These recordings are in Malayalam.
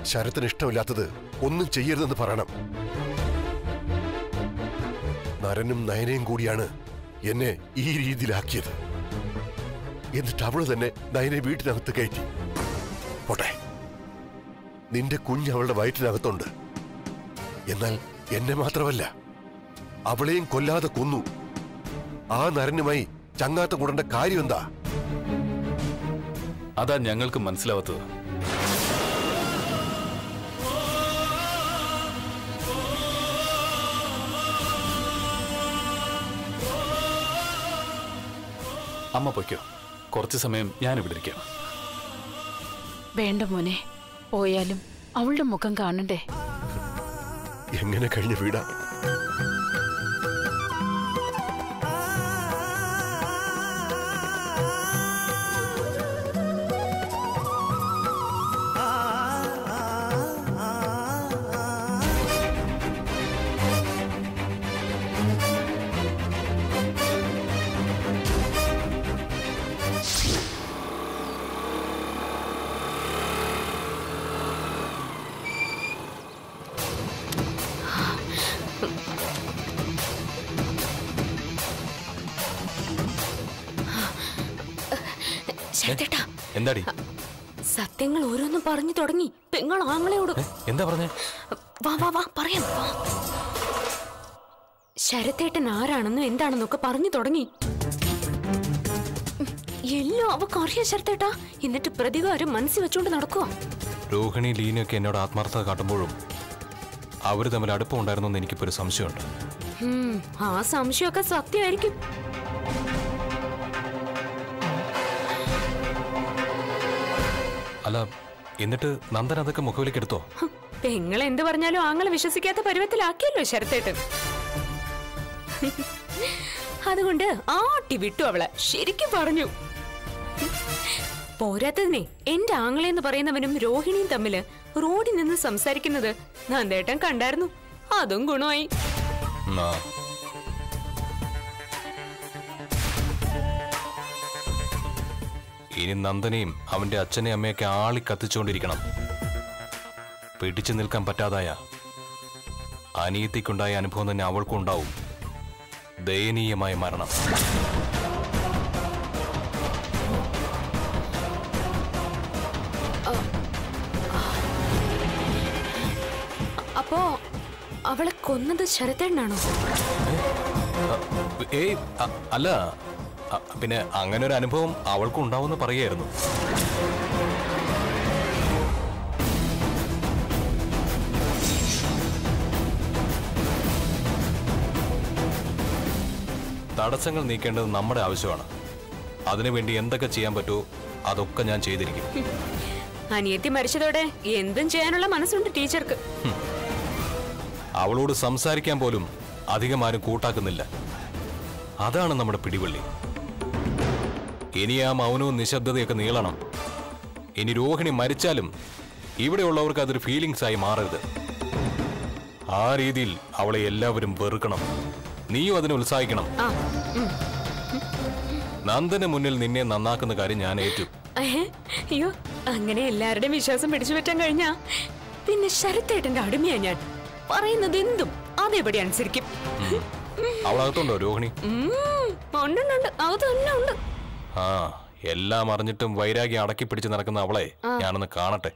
ശരത്തിന് ഇഷ്ടമില്ലാത്തത് ഒന്നും ചെയ്യരുതെന്ന് പറയണം നരനും നയനയും കൂടിയാണ് എന്നെ ഈ രീതിയിലാക്കിയത് എന്നിട്ട് അവള് തന്നെ നയനെ വീട്ടിനകത്ത് കയറ്റി പോട്ടെ നിന്റെ കുഞ്ഞ് അവളുടെ വയറ്റിനകത്തുണ്ട് എന്നാൽ എന്നെ മാത്രമല്ല അവളെയും കൊല്ലാതെ കൊന്നു ആ നരനുമായി ചങ്ങാത്ത കൂടേണ്ട കാര്യം എന്താ അതാ ഞങ്ങൾക്ക് മനസ്സിലാവാത്തത് അമ്മ പൊയ്ക്കോ കുറച്ച് സമയം ഞാൻ ഇവിടെ ഇരിക്കാം വേണ്ട മോനെ പോയാലും അവളുടെ മുഖം കാണണ്ടേ എങ്ങനെ കഴിഞ്ഞ വീടാ ശരത്തേട്ടാ എന്താടി സത്യങ്ങൾ ഓരോന്നും പറഞ്ഞു തുടങ്ങി പെങ്ങൾ ആങ്ങളയോട് ഏ, എന്താ പറഞ്ഞേ വാ വാ വാ പറയാം വാ ശരത്തേട്ടൻ ആരാണെന്നും എന്താണെന്നൊക്കെ പറഞ്ഞു തുടങ്ങി ഉം, എല്ലാം അവക്ക് അറിയാം ശരത്തേട്ടാ എന്നിട്ട് പ്രതികാരം മനസ്സിൽ വെച്ചോണ്ട് നടക്കുക രോഹിണി ലീനയൊക്കെ എന്നോട് ആത്മാർത്ഥത കാട്ടുമ്പോഴും അവർ തമ്മിൽ അടുപ്പമുണ്ടായിരുന്നു എന്ന് എനിക്കിപ്പോ ഒരു സംശയമുണ്ട് ആ സംശയമൊക്കെ സത്യമായിരിക്കും അല്ല എന്നിട്ട് നന്ദൻ അതൊക്കെ മുഖവിലേക്ക് എടുത്തോ ഹും, പെങ്ങൾ എന്ത് പറഞ്ഞാലും ആങ്ങളെ വിശ്വസിക്കാത്ത പരുവത്തിലാക്കിയല്ലോ ശരത്തേട്ടൻ അതുകൊണ്ട് ആട്ടി വിട്ടു അവളെ ശരിക്കും പറഞ്ഞു പോരാത്തതിനെ എന്റെ ആങ്ങളെന്ന് പറയുന്നവനും രോഹിണിയും തമ്മില് റോഡിൽ നിന്ന് സംസാരിക്കുന്നത് നന്ദേട്ടൻ കണ്ടായിരുന്നു അതും ഗുണമായി ഉം, ആ. ഇനി നന്ദനെയും അവന്റെ അച്ഛനെയും അമ്മയൊക്കെ ആളി കത്തിച്ചുകൊണ്ടിരിക്കണം പിടിച്ചു നിൽക്കാൻ പറ്റാതായ അനിയത്തിക്കുണ്ടായ അനുഭവം തന്നെ അവൾക്കും ഉണ്ടാവും ദയനീയമായ മരണം അപ്പോ അവളെ കൊന്നത് ശരത്തേട്ടനാണോ ഏയ് അ- അല്ല അ- പിന്നെ അങ്ങനെ ഒരു അനുഭവം അവൾക്കും ഉണ്ടാവുമെന്ന് പറയായിരുന്നു തടസ്സങ്ങൾ നീക്കേണ്ടത് നമ്മുടെ ആവശ്യമാണ് അതിനുവേണ്ടി എന്തൊക്കെ ചെയ്യാൻ പറ്റുമോ അതൊക്കെ ഞാൻ ചെയ്തിരിക്കും അനിയത്തി മരിച്ചതോടെ എന്തും ചെയ്യാനുള്ള മനസ്സുണ്ട് ടീച്ചർക്ക് അവളോട് സംസാരിക്കാൻ പോലും അധികം ആരും കൂട്ടാക്കുന്നില്ല അതാണ് നമ്മുടെ പിടിവള്ളി ഇനി ആ മൗനവും നിശബ്ദതയൊക്കെ നീളണം ഇനി രോഹിണി മരിച്ചാലും ഇവിടെയുള്ളവർക്ക് അതൊരു ഫീലിങ്സ് ആയി മാറരുത് ആ രീതിയിൽ അവളെ എല്ലാവരും വെറുക്കണം നീയും അതിനെ ഉത്സാഹിക്കണം ആ ഉം. നന്ദന് മുന്നിൽ നിന്നെ നന്നാക്കുന്ന കാര്യം ഞാൻ ഏറ്റു ഏഹ്, അയ്യോ അങ്ങനെ എല്ലാവരുടെയും വിശ്വാസം പിടിച്ചു പറ്റാൻ കഴിഞ്ഞാ പിന്നെ ശരത്തേട്ടന്റെ അടിമയാ ഞാൻ പറയുന്നത് എന്തും അതേപടി അനുസരിക്കും അവളകത്തുണ്ടോ രോഹിണി ഉം, ഉണ്ടുണ്ടുണ്ട് അത് തന്നെ ഉണ്ട് ആ എല്ലാം അറിഞ്ഞിട്ടും വൈരാഗ്യം അടക്കി പിടിച്ച് നടക്കുന്ന അവളെ ഞാനൊന്ന് കാണട്ടെ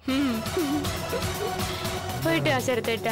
പോയിട്ട് ആ ശരത്തേട്ടാ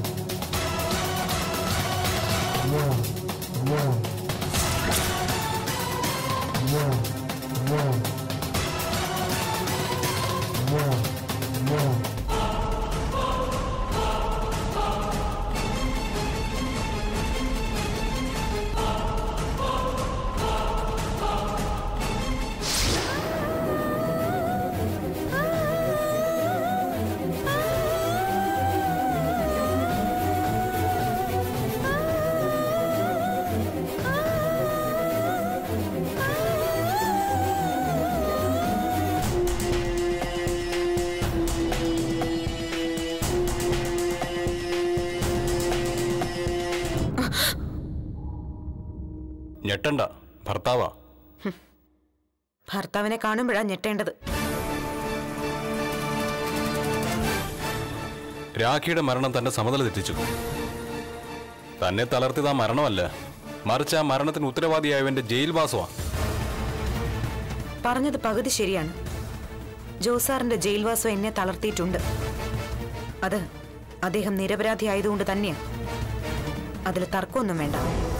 ഞെട്ടണ്ട ഭർത്താവാ ഭർത്താവിനെ കാണുമ്പോഴാ ഞെട്ടേണ്ടത് രാഖിയുടെ മരണം തന്റെ സമതല തെറ്റിച്ചു തന്നെ തളർത്തിയത് ആ മരണമല്ല മറിച്ച് ആ മരണത്തിന് ഉത്തരവാദിയായവന്റെ ജയിൽവാസമാണ് പറഞ്ഞത് പകുതി ശരിയാണ് ജോസാറിന്റെ ജയിൽവാസം എന്നെ തളർത്തിയിട്ടുണ്ട് അത് അദ്ദേഹം നിരപരാധി ആയതുകൊണ്ട് തന്നെയാണ് അതിൽ തർക്കമൊന്നും വേണ്ട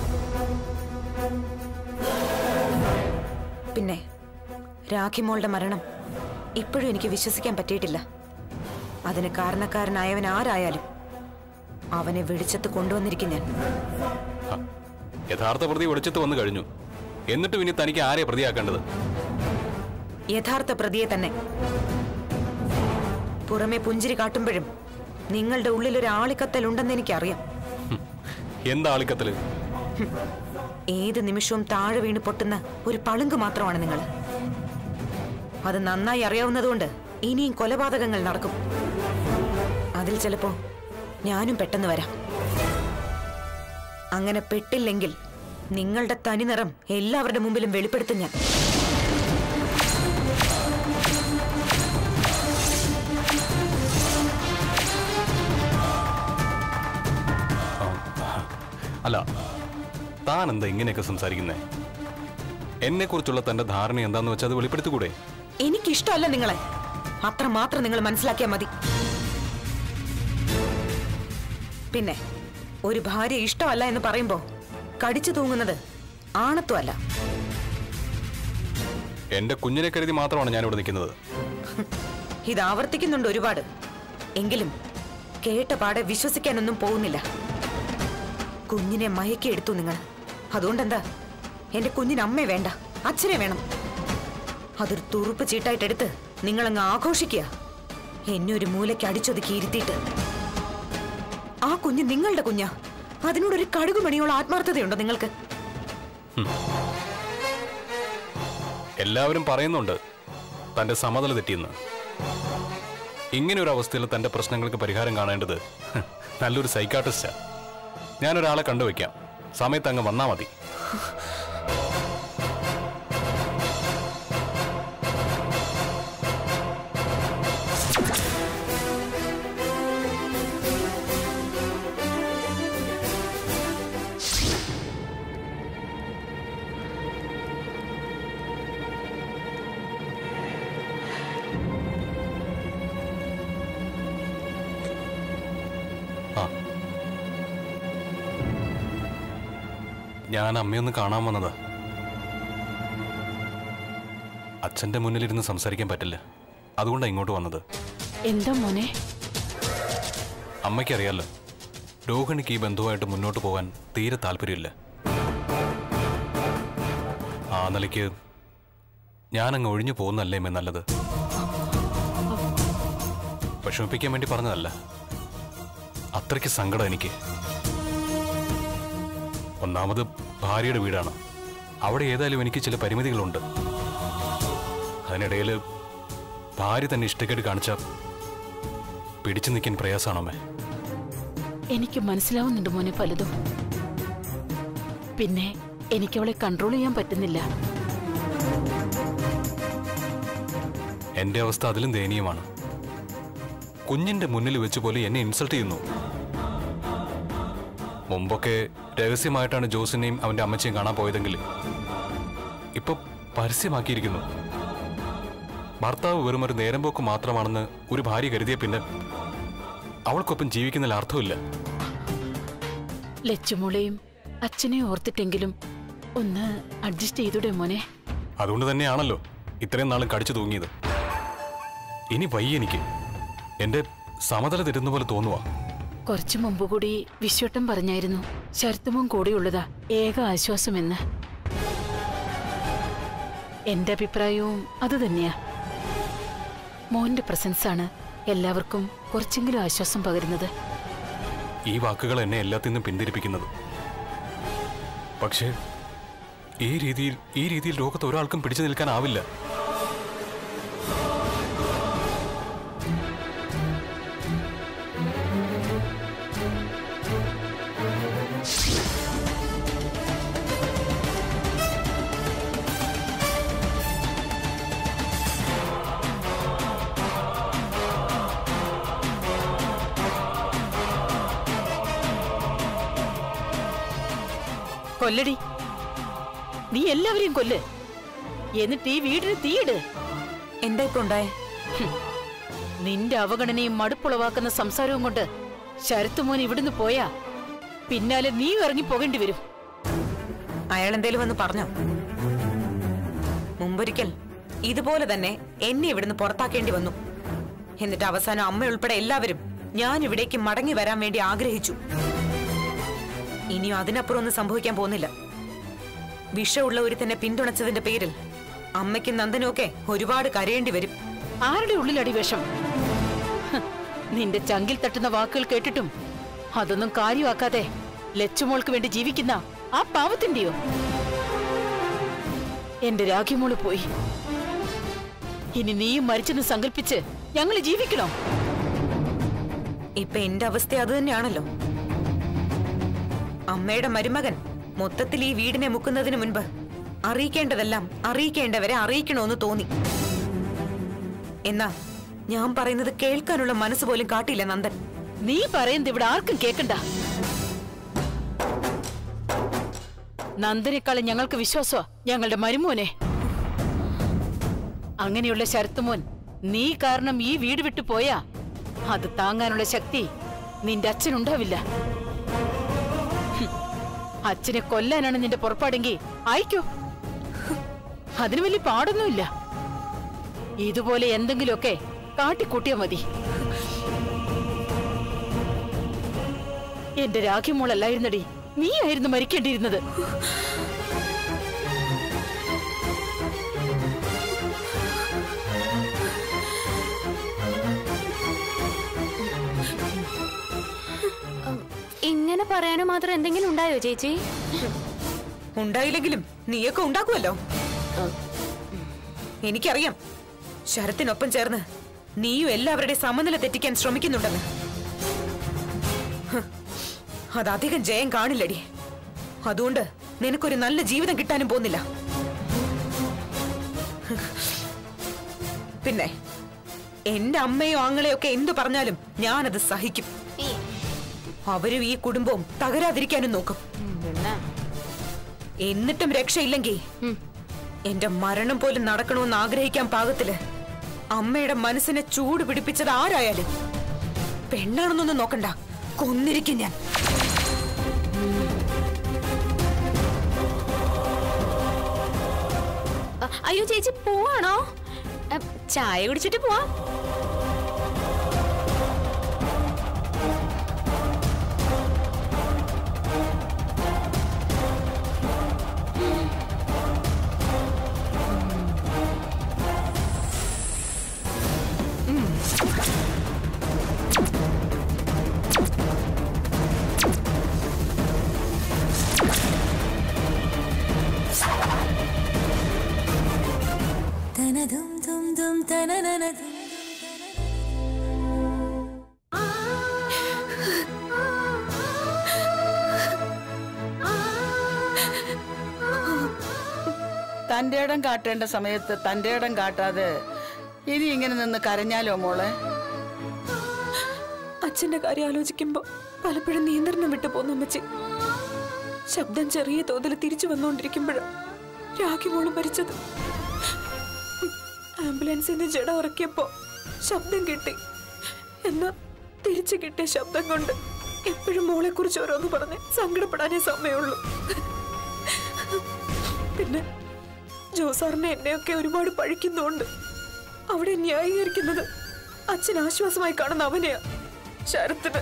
പിന്നെ രാഖിമോളുടെ മരണം ഇപ്പോഴും എനിക്ക് വിശ്വസിക്കാൻ പറ്റിയിട്ടില്ല അതിന് കാരണക്കാരനായവൻ ആരായാലും അവനെ വെളിച്ചത്ത് കൊണ്ടുവന്നിരിക്കും ഞാൻ ഹ, യഥാർത്ഥ പ്രതി വെളിച്ചത്ത് വന്നു കഴിഞ്ഞു എന്നിട്ടും ഇനി തനിക്ക് ആരെ പ്രതിയാക്കേണ്ടത് യഥാർത്ഥ പ്രതിയെ തന്നെ പുറമെ പുഞ്ചിരി കാട്ടുമ്പോഴും നിങ്ങളുടെ ഉള്ളിൽ ഒരു ആളിക്കത്തൽ ഉണ്ടെന്ന് എനിക്കറിയാം ഹും, എന്താ ആളിക്കത്തല് ഏത് നിമിഷവും താഴെ വീണ് പൊട്ടുന്ന ഒരു പളുങ്ക് മാത്രമാണ് നിങ്ങൾ അത് നന്നായി അറിയാവുന്നതുകൊണ്ട് ഇനിയും കൊലപാതകങ്ങൾ നടക്കും അതിൽ ചിലപ്പോ ഞാനും പെട്ടെന്ന് വരാം അങ്ങനെ പെട്ടില്ലെങ്കിൽ നിങ്ങളുടെ തനിനിറം എല്ലാവരുടെ മുമ്പിലും വെളിപ്പെടുത്തും ഞാൻ ആ, അല്ല താൻ എന്താ ഇങ്ങനെയൊക്കെ സംസാരിക്കുന്നേ എന്നെ കുറിച്ചുള്ള തന്റെ ധാരണ എന്താന്ന് വെച്ചാൽ അത് വെളിപ്പെടുത്തിക്കൂടെ എനിക്കിഷ്ടമല്ല നിങ്ങളെ അത്ര മാത്രം നിങ്ങൾ മനസ്സിലാക്കിയാൽ മതി പിന്നെ ഒരു ഭാര്യ ഇഷ്ടമല്ല എന്ന് പറയുമ്പോ കടിച്ചു തൂങ്ങുന്നത് ആണത്വമല്ല എന്റെ കുഞ്ഞിനെ കരുതി മാത്രമാണ് ഞാനിവിടെ നിൽക്കുന്നത് ഇത് ആവർത്തിക്കുന്നുണ്ട് ഒരുപാട് എങ്കിലും കേട്ട പാടെ വിശ്വസിക്കാനൊന്നും പോകുന്നില്ല കുഞ്ഞിനെ മയക്കിയെടുത്തു നിങ്ങൾ അതുകൊണ്ടെന്താ എന്റെ കുഞ്ഞിന് അമ്മയെ വേണ്ട അച്ഛനെ വേണം അതൊരു തുറുപ്പ് ചീട്ടായിട്ടെടുത്ത് നിങ്ങളങ്ങ് ആഘോഷിക്കുക എന്നെ ഒരു മൂലയ്ക്ക് അടിച്ചൊതുക്കി ഇരുത്തിയിട്ട് ആ കുഞ്ഞ് നിങ്ങളുടെ കുഞ്ഞാ അതിനോടൊരു കടുകുമണിയോളം ആത്മാർത്ഥതയുണ്ടോ നിങ്ങൾക്ക് എല്ലാവരും പറയുന്നുണ്ട് തന്റെ സമതല തെറ്റിയെന്ന് ഇങ്ങനെ ഒരു അവസ്ഥയിൽ തന്റെ പ്രശ്നങ്ങൾക്ക് പരിഹാരം കാണേണ്ടത് ഹ്, നല്ലൊരു സൈക്കാട്രിസ്റ്റാ ഞാനൊരാളെ കണ്ടുവയ്ക്കാം സമയത്ത് അങ്ങ് വന്നാ മതി ആ ഞാൻ അമ്മയൊന്ന് കാണാൻ വന്നതാ അച്ഛന്റെ മുന്നിലിരുന്ന് സംസാരിക്കാൻ പറ്റില്ല അതുകൊണ്ടാണ് ഇങ്ങോട്ട് വന്നത് എന്താ മോനെ അമ്മയ്ക്കറിയാലോ രോഹിണിക്ക് ഈ ബന്ധുവായിട്ട് മുന്നോട്ട് പോകാൻ തീരെ താല്പര്യമില്ല ആ നിലയ്ക്ക് ഞാനങ്ങ് ഒഴിഞ്ഞു പോകുന്നല്ലേ അമ്മേ നല്ലത് വിഷമിപ്പിക്കാൻ വേണ്ടി പറഞ്ഞതല്ല അത്രയ്ക്ക് സങ്കടം എനിക്ക് ഒന്നാമത് ഭാര്യയുടെ വീടാണ് അവിടെ ഏതായാലും എനിക്ക് ചില പരിമിതികളുണ്ട് അതിനിടയിൽ ഭാര്യ തന്നെ ഇഷ്ടക്കേട് കാണിച്ച പിടിച്ചു നിൽക്കാൻ പ്രയാസമാണമ്മേ എനിക്ക് മനസ്സിലാവുന്നുണ്ട് മോനെ പലതും പിന്നെ എനിക്ക് അവളെ കൺട്രോൾ ചെയ്യാൻ പറ്റുന്നില്ല എന്റെ അവസ്ഥ അതിലും ദയനീയമാണ് കുഞ്ഞിന്റെ മുന്നിൽ വെച്ച് പോലെ എന്നെ ഇൻസൾട്ട് ചെയ്യുന്നു മുമ്പൊക്കെ രഹസ്യമായിട്ടാണ് ജോസിനെയും അവന്റെ അമ്മച്ചയും കാണാൻ പോയതെങ്കിൽ ഇപ്പൊ പരസ്യമാക്കിയിരിക്കുന്നു ഭർത്താവ് വെറും ഒരു നേരം പോക്ക് മാത്രമാണെന്ന് ഒരു ഭാര്യ കരുതിയ പിന്നെ അവൾക്കൊപ്പം ജീവിക്കുന്നതിൽ അർത്ഥമില്ല ലച്ചുമോളെയും അച്ഛനെയും ഓർത്തിട്ടെങ്കിലും ഒന്ന് അഡ്ജസ്റ്റ് ചെയ്തൂടെ മോനെ അതുകൊണ്ട് തന്നെയാണല്ലോ ഇത്രയും നാളും കടിച്ചു തൂങ്ങിയത് ഇനി വയ്യ എനിക്ക് എന്റെ സമതല തരുന്ന പോലെ തോന്നുവാ കുറച്ചു മുമ്പ് കൂടി വിശ്വട്ടം പറഞ്ഞായിരുന്നു ശരത്തുമോൻ കൂടെയുള്ളതാ ഏക ആശ്വാസമെന്ന് എന്റെ അഭിപ്രായവും അതുതന്നെയാ മോന്റെ പ്രസൻസ് ആണ് എല്ലാവർക്കും കുറച്ചെങ്കിലും ആശ്വാസം പകരുന്നത് ഈ വാക്കുകൾ എന്നെ എല്ലാത്തിൽ നിന്നും പിന്തിരിപ്പിക്കുന്നത് പക്ഷേ ഈ രീതിയിൽ ഈ രീതിയിൽ ലോകത്ത് ഒരാൾക്കും പിടിച്ചു നിൽക്കാനാവില്ല കൊല്ലടി നീ എല്ലാവരെയും കൊല്ല് എന്നിട്ട് ഈ വീടിന് തീയിട് എന്താ ഇപ്പൊ ഉണ്ടായേ നിന്റെ അവഗണനയും മടുപ്പുളവാക്കുന്ന സംസാരവും കൊണ്ട് ശരത്ത് മോൻ ഇവിടുന്ന് പോയാ പിന്നാലെ നീ ഇറങ്ങി പോകേണ്ടി വരും അയാൾ എന്തേലും വന്ന് പറഞ്ഞോ മുമ്പൊരിക്കൽ ഇതുപോലെ തന്നെ എന്നെ ഇവിടുന്ന് പുറത്താക്കേണ്ടി വന്നു എന്നിട്ട് അവസാനം അമ്മ ഉൾപ്പെടെ എല്ലാവരും ഞാൻ ഇവിടേക്ക് മടങ്ങി വരാൻ വേണ്ടി ആഗ്രഹിച്ചു ഇനിയും അതിനപ്പുറം ഒന്നും സംഭവിക്കാൻ പോകുന്നില്ല വിഷമുള്ള ഒരു തന്നെ പിന്തുണച്ചതിന്റെ പേരിൽ അമ്മയ്ക്കും നന്ദനും ഒക്കെ ഒരുപാട് കരയേണ്ടി വരും ആരുടെ ഉള്ളിലടി വിഷം ഹ്, നിന്റെ ചങ്കിൽ തട്ടുന്ന വാക്കുകൾ കേട്ടിട്ടും അതൊന്നും കാര്യമാക്കാതെ ലച്ചുമോൾക്ക് വേണ്ടി ജീവിക്കുന്ന ആ പാവത്തിന്റെയോ എന്റെ രാഖിമോള് പോയി ഇനി നീയും മരിച്ചെന്ന് സങ്കല്പിച്ച് ഞങ്ങൾ ജീവിക്കണോ ഇപ്പൊ എന്റെ അവസ്ഥ അത് തന്നെയാണല്ലോ അമ്മയുടെ മരുമകൻ മൊത്തത്തിൽ ഈ വീടിനെ മുക്കുന്നതിന് മുൻപ് അറിയിക്കേണ്ടതെല്ലാം അറിയിക്കേണ്ടവരെ അറിയിക്കണമെന്ന് തോന്നി എന്നാ ഞാൻ പറയുന്നത് കേൾക്കാനുള്ള മനസ്സ് പോലും കാട്ടിയില്ല നന്ദൻ നീ പറയുന്നത് ഇവിടെ ആർക്കും കേക്കണ്ട നന്ദനേക്കാളും ഞങ്ങൾക്ക് വിശ്വാസമാ ഞങ്ങളുടെ മരുമോനെ അങ്ങനെയുള്ള ശരത്തുമോൻ നീ കാരണം ഈ വീട് വിട്ടു പോയാ അത് താങ്ങാനുള്ള ശക്തി നിന്റെ അച്ഛനുണ്ടാവില്ല ഹും. അച്ഛനെ കൊല്ലാനാണ് നിന്റെ പുറപ്പാടെങ്കിൽ അയക്കോ അതിന് വലിയ പാടൊന്നുമില്ല ഇതുപോലെ എന്തെങ്കിലുമൊക്കെ കാട്ടിക്കൂട്ടിയാ മതി എന്റെ രാഖിമോളല്ലായിരുന്നടി നീ ആയിരുന്നു മരിക്കേണ്ടിയിരുന്നത് ഇങ്ങനെ പറയാനോ മാത്രം എന്തെങ്കിലും ഉണ്ടായോ ചേച്ചി ഉണ്ടായില്ലെങ്കിലും നീയൊക്കെ ഉണ്ടാക്കുമല്ലോ എനിക്കറിയാം ശരത്തിനൊപ്പം ചേർന്ന് നീയും എല്ലാവരുടെയും സമനില തെറ്റിക്കാൻ ശ്രമിക്കുന്നുണ്ടെന്ന് ഹ്, അതധികം ജയം കാണില്ലടി അതുകൊണ്ട് നിനക്കൊരു നല്ല ജീവിതം കിട്ടാനും പോകുന്നില്ല ഹ്. പിന്നെ എന്റെ അമ്മയോ ആങ്ങളെയോ ഒക്കെ എന്തു പറഞ്ഞാലും ഞാനത് സഹിക്കും അവരും ഈ കുടുംബവും തകരാതിരിക്കാനും നോക്കും എന്നിട്ടും രക്ഷയില്ലെങ്കിൽ എന്റെ മരണം പോലും നടക്കണമെന്ന് ആഗ്രഹിക്കാൻ പാകത്തില് അമ്മയുടെ മനസ്സിനെ ചൂട് പിടിപ്പിച്ചത് ആരായാലും പെണ്ണാണെന്നൊന്നും നോക്കണ്ട കൊന്നിരിക്കും ഞാൻ അ, അയ്യോ ചേച്ചി പോവാണോ അ, ചായ കുടിച്ചിട്ട് പോവാം തന്റെ ഇടം കാട്ടേണ്ട സമയത്ത് തന്റെ ഇടം കാട്ടാതെ ഇനി ഇങ്ങനെ നിന്ന് കരഞ്ഞാലോ മോളെ അച്ഛന്റെ കാര്യം ആലോചിക്കുമ്പോ പലപ്പോഴും നിയന്ത്രണം വിട്ടു പോന്നു അമ്മച്ചി ശബ്ദം ചെറിയ തോതിൽ തിരിച്ചു വന്നുകൊണ്ടിരിക്കുമ്പോഴാണ് രാഖി മോള് മരിച്ചത് ആംബുലൻസിന്റെ ജട ഉറക്കിയപ്പോ ശബ്ദം കിട്ടി എന്നാ തിരിച്ചു കിട്ടിയ ശബ്ദം കൊണ്ട് എപ്പോഴും മോളെ കുറിച്ച് ഓരോന്ന് പറഞ്ഞ് സങ്കടപ്പെടാനേ സമയമുള്ളൂ പിന്നെ ജോസാറിനെ എന്നെയൊക്കെ ഒരുപാട് പഴിക്കുന്നുണ്ട് അവിടെ ന്യായീകരിക്കുന്നത് അച്ഛൻ ആശ്വാസമായി കാണുന്ന അവനെയാ ശരത്തിന്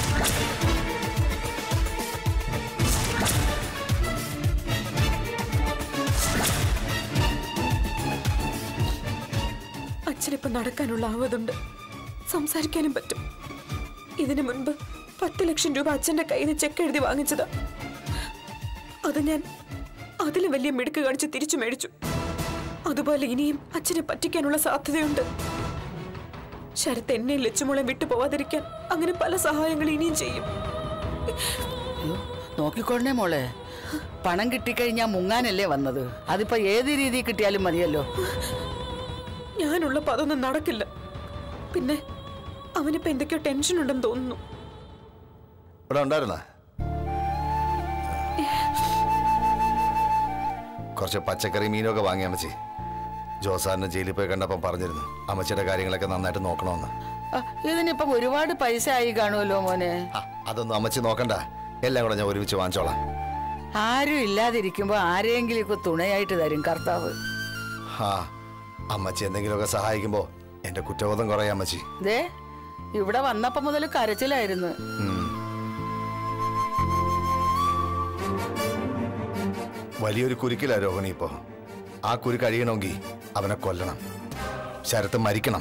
അച്ഛനിപ്പോ നടക്കാനുള്ള ആവതുണ്ട് സംസാരിക്കാനും പറ്റും ഇതിനു മുൻപ് പത്ത് ലക്ഷം രൂപ അച്ഛന്റെ കയ്യിൽ നിന്ന് ചെക്ക് എഴുതി വാങ്ങിച്ചതാ അത് ഞാൻ അതിലും വലിയ മിടുക്ക് കാണിച്ച് തിരിച്ചു മേടിച്ചു അതുപോലെ ഇനിയും അച്ഛനെ പറ്റിക്കാനുള്ള സാധ്യതയുണ്ട് ശരത്ത് എന്നെ ലച്ചുമോളെ വിട്ടു പോവാതിരിക്കാൻ അങ്ങനെ പല സഹായങ്ങൾ ഇനിയും ചെയ്യും അയ്യോ, നോക്കിക്കൊള്ളേ മോളെ പണം കിട്ടിക്കഴിഞ്ഞാ മുങ്ങാനല്ലേ വന്നത് അതിപ്പോ ഏത് രീതിയിൽ കിട്ടിയാലും മതിയല്ലോ ഞാനുള്ളപ്പോ അതൊന്നും നടക്കില്ല പിന്നെ അവനിപ്പോ എന്തൊക്കെയോ ടെൻഷൻ ഉണ്ടെന്ന് തോന്നുന്നു ഇവിടെ ഉണ്ടായിരുന്ന കുറച്ച് പച്ചക്കറി മീനൊക്കെ വാങ്ങി അമ്മച്ചി ജോസാറിനെ ജയിലിൽ പോയി കണ്ടപ്പം പറഞ്ഞിരുന്നു അമ്മച്ചിയുടെ കാര്യങ്ങളൊക്കെ നന്നായിട്ട് നോക്കണമെന്ന് ആ, ഇതിനിപ്പം ഒരുപാട് പൈസ ആയി കാണുമല്ലോ മോനെ ആ, അതൊന്നും അമ്മച്ചി നോക്കണ്ട എല്ലാം കൂടെ ഞാൻ ഒരുമിച്ച് വാങ്ങിച്ചോളാം ആരും ഇല്ലാതിരിക്കുമ്പോ ആരെങ്കിലും ഒക്കെ തുണയായിട്ട് തരും കർത്താവ് ആ അമ്മച്ചി എന്തെങ്കിലുമൊക്കെ സഹായിക്കുമ്പോൾ എൻ്റെ കുറ്റബോധം കുറയാം അമ്മച്ചി ദേ ഇവിടെ വന്നപ്പോ മുതൽ കരച്ചിലായിരുന്നു ഉം. വലിയൊരു കുരുക്കില്ല രോഹിണി ഇപ്പോ ആ കുരു കഴിയണമെങ്കിൽ അവനെ കൊല്ലണം ശരത്ത് മരിക്കണം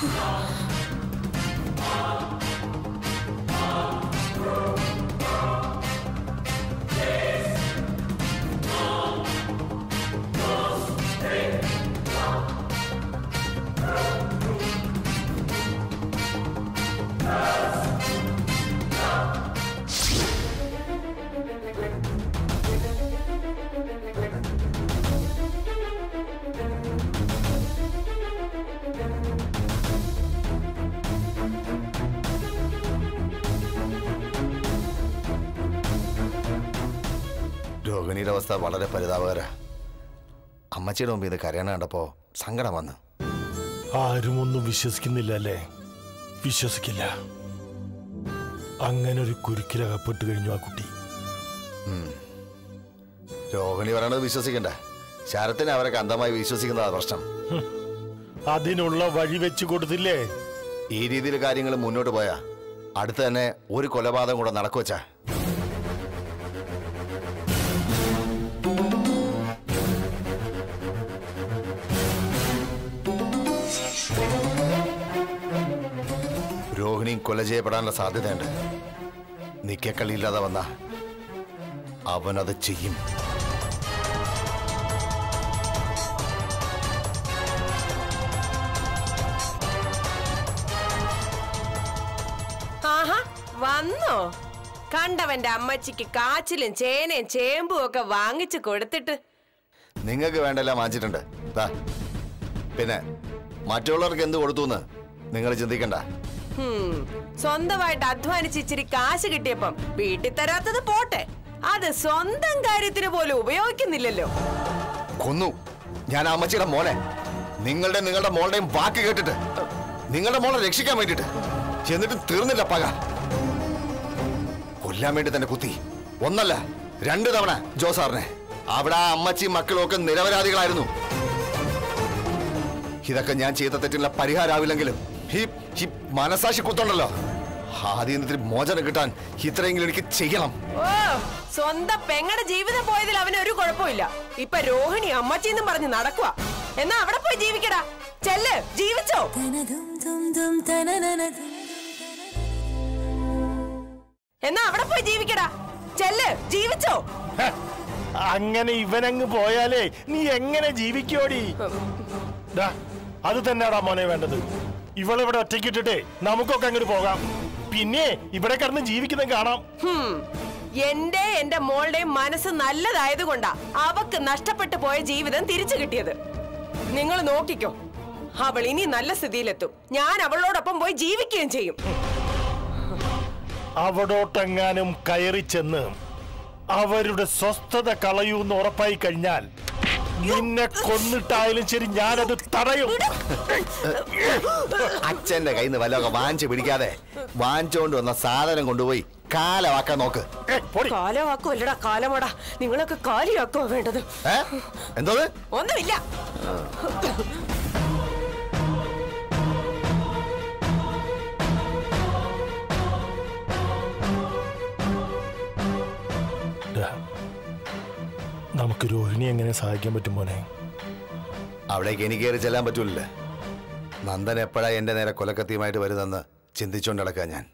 രോഹിണിയുടെ അവസ്ഥ വളരെ പരിതാപകര അമ്മച്ചിയുടെ മുമ്പ് ഇത് കരയണ കണ്ടപ്പോ സങ്കടം വന്നു ആരും ഒന്നും വിശ്വസിക്കുന്നില്ല അല്ലേ വിശ്വസിക്കില്ല അങ്ങനെ ഒരു കുരുക്കിലകപ്പെട്ട് കഴിഞ്ഞു ആ കുട്ടി രോഹിണി പറയണത് വിശ്വസിക്കണ്ട ശരത്തിനെ അവരൊക്കെ അന്ധമായി വിശ്വസിക്കുന്നതാ പ്രശ്നം അതിനുള്ള വഴി വെച്ച് കൊടുത്തില്ലേ ഈ രീതിയിൽ കാര്യങ്ങൾ മുന്നോട്ട് പോയാ അടുത്ത് തന്നെ ഒരു കൊലപാതകം കൂടെ നടക്കുവച്ചാ രോഹിണിയും കൊല ചെയ്യപ്പെടാനുള്ള സാധ്യതയുണ്ട് നിക്കക്കളിയില്ലാതെ വന്ന അവനത് ചെയ്യും ആഹാ വന്നോ കണ്ടവന്റെ അമ്മച്ചിക്ക് കാച്ചിലും ചേനയും ചേമ്പും ഒക്കെ വാങ്ങിച്ചു കൊടുത്തിട്ട് നിങ്ങൾക്ക് വേണ്ടെല്ലാം വാങ്ങിച്ചിട്ടുണ്ട് ദാ. പിന്നെ മറ്റുള്ളവർക്ക് എന്ത് കൊടുത്തു എന്ന് നിങ്ങൾ ചിന്തിക്കണ്ട ഹും, സ്വന്തമായിട്ട് അധ്വാനിച്ച് ഇച്ചിരി കാശ് കിട്ടിയപ്പം വീട്ടിൽ തരാത്തത് പോട്ടെ അത് സ്വന്തം കാര്യത്തിന് പോലും ഉപയോഗിക്കുന്നില്ലല്ലോ കൊന്നു ഞാൻ ആ അമ്മച്ചിയുടെ മോനെ നിങ്ങളുടെ നിങ്ങളുടെ മോളുടെയും വാക്ക് കേട്ടിട്ട് നിങ്ങളുടെ മോളെ രക്ഷിക്കാൻ വേണ്ടിട്ട് എന്നിട്ടും തീർന്നില്ല പക കൊല്ലാൻ വേണ്ടി തന്നെ കുത്തി ഒന്നല്ല രണ്ടു തവണ ജോസാറിനെ അവിടെ ആ അമ്മച്ചി മക്കളും ഒക്കെ നിരപരാധികളായിരുന്നു ഇതൊക്കെ ഞാൻ ചെയ്ത തെറ്റിനുള്ള പരിഹാരമാവില്ലെങ്കിലും ഈ ഈ മനസാക്ഷി കുത്തുണ്ടല്ലോ ആദ്യം ഇതിന് മോചനം കിട്ടാൻ ഇത്രയെങ്കിലും എനിക്ക് ചെയ്യണം ഓ സ്വന്തം പെങ്ങടെ ജീവിതം പോയതിൽ അവന് ഒരു കുഴപ്പമില്ല ഇപ്പൊ രോഹിണി അമ്മച്ചിന്നും പറഞ്ഞ് നടക്കുക എന്നാ അവിടെ പോയി ജീവിക്കടാ ചെല്ല് ജീവിച്ചോ എന്നാ അവിടെ പോയി ജീവിക്കടാ ചെല്ല് ജീവിച്ചോ ഹ, അങ്ങനെ ഇവനങ്ങ് പോയാലേ നീ എങ്ങനെ ജീവിക്കോടി ദാ, അത് തന്നെയാടാ മോനെ വേണ്ടത് ഇവളിവിടെ ഒറ്റയ്ക്കിട്ടിട്ടേ നമുക്കൊക്കെ അങ്ങോട്ട് പോകാം പിന്നെ ഇവിടെ കിടന്ന് ജീവിക്കുന്നത് കാണാം ഹും. എന്റെ എന്റെ മോളുടെയും മനസ്സ് നല്ലതായത് കൊണ്ടാ അവക്ക് നഷ്ടപ്പെട്ടു പോയ ജീവിതം തിരിച്ചു കിട്ടിയത് നിങ്ങൾ നോക്കിക്കോ അവൾ ഇനി നല്ല സ്ഥിതിയിലെത്തും ഞാൻ അവളോടൊപ്പം പോയി ജീവിക്കുകയും ചെയ്യും അവിടോട്ടെങ്ങാനും കയറി ചെന്ന് അവരുടെ സ്വസ്ഥത കളയൂന്ന് ഉറപ്പായി കഴിഞ്ഞാൽ നിന്നെ കൊന്നിട്ടായാലും ശരി ഞാനത് തടയും അച്ഛന്റെ കയ്യിൽ നിന്ന് വല്ലതൊക്കെ വാങ്ങിച്ചു പിടിക്കാതെ വാങ്ങിച്ചുകൊണ്ട് വന്ന സാധനം കൊണ്ടുപോയി കാലവാക്കാൻ നോക്ക് ഏ, പോടി. കാലമാക്കോ അല്ലടാ കാലമാടാ നിങ്ങളൊക്കെ കാലിയാക്കോ വേണ്ടത് ഏ എന്തോന്ന് ഒന്നുമില്ല ദാ, നമുക്ക് രോഹിണി എങ്ങനെ സഹായിക്കാൻ പറ്റും മോനെ അവിടേക്ക് എനിക്ക് കയറി ചെല്ലാൻ പറ്റൂലല്ലേ നന്ദൻ എപ്പോഴാ എന്റെ നേരെ കൊലക്കത്തിയുമായിട്ട് വരുന്നെന്ന് ചിന്തിച്ചുകൊണ്ട് നടക്കാൻ ഞാൻ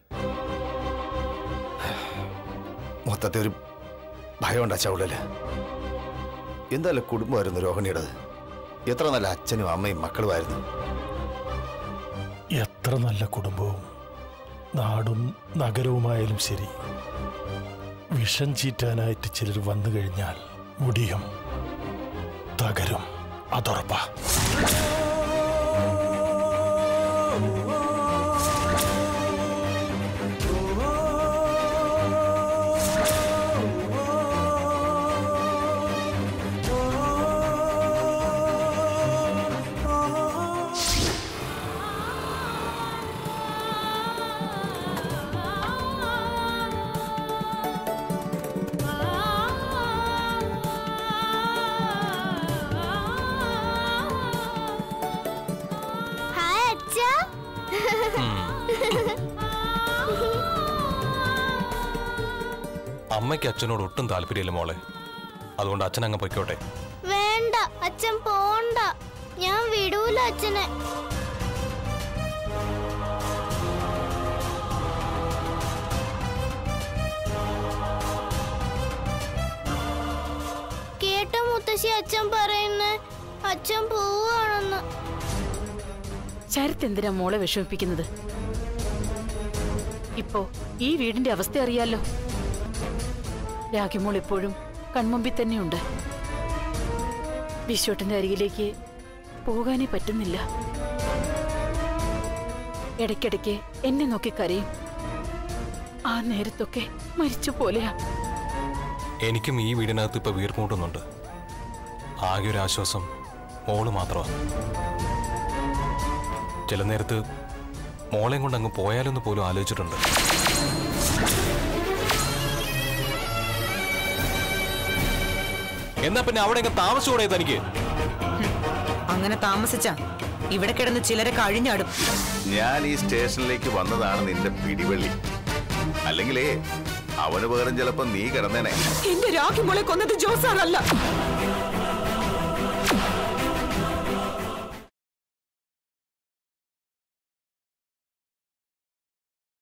മൊത്തത്തിൽ ഒരു ഭയമുണ്ട് അച്ചവളില് എന്തായാലും കുടുംബമായിരുന്നു രോഹിണിയുടേത് എത്ര നല്ല അച്ഛനും അമ്മയും മക്കളുമായിരുന്നു എത്ര നല്ല കുടുംബവും നാടും നഗരവുമായാലും ശരി വിഷം ചീറ്റാനായിട്ട് ചിലർ വന്നു കഴിഞ്ഞാൽ മുടിയും തകരും അതുറപ്പാ അമ്മയ്ക്ക് അച്ഛനോട് ഒട്ടും താല്പര്യമില്ല മോളെ അതുകൊണ്ട് അച്ഛൻ അങ്ങ് പൊയ്ക്കോട്ടെ വേണ്ട അച്ഛൻ പോണ്ട ഞാൻ വിടൂല അച്ഛനെ കേട്ടോ മുത്തശ്ശി അച്ഛൻ പറയുന്നേ അച്ഛൻ പോവാണെന്ന് ശരത്ത് എന്തിനാ മോളെ വിഷമിപ്പിക്കുന്നത് ഇപ്പോ ഈ വീടിന്റെ അവസ്ഥ അറിയാലോ രാഖിമോൾ ഇപ്പോഴും കൺമുമ്പിൽ തന്നെയുണ്ട് വിശ്വട്ടന്റെ അരികിലേക്ക് പോകാനേ പറ്റുന്നില്ല ഇടയ്ക്കിടയ്ക്ക് എന്നെ നോക്കി കരയും ആ നേരത്തൊക്കെ മരിച്ചു പോലെയാ എനിക്കും ഈ വീടിനകത്ത് ഇപ്പൊ വീർപ്പൂട്ടുന്നുണ്ട് ആകെ ഒരു ആശ്വാസം മോള് മാത്രമാണ് ചില നേരത്ത് മോളെയും കൊണ്ട് അങ്ങ് പോയാലെന്ന് പോലും ആലോചിച്ചിട്ടുണ്ട് എന്നാ പിന്നെ അവിടെ അങ്ങ് താമസിച്ചൂടെ തനിക്ക് അങ്ങനെ താമസിച്ച ഇവിടെ കിടന്ന് ചിലരൊക്കെ അഴിഞ്ഞാടും ഞാൻ ഈ സ്റ്റേഷനിലേക്ക് വന്നതാണ് നിന്റെ പിടിവള്ളി അല്ലെങ്കിലേ അവന് പകരം ചിലപ്പോ നീ കിടന്നേനെ എന്റെ രാഖി മോളെ കൊന്നത് ജോസാറല്ല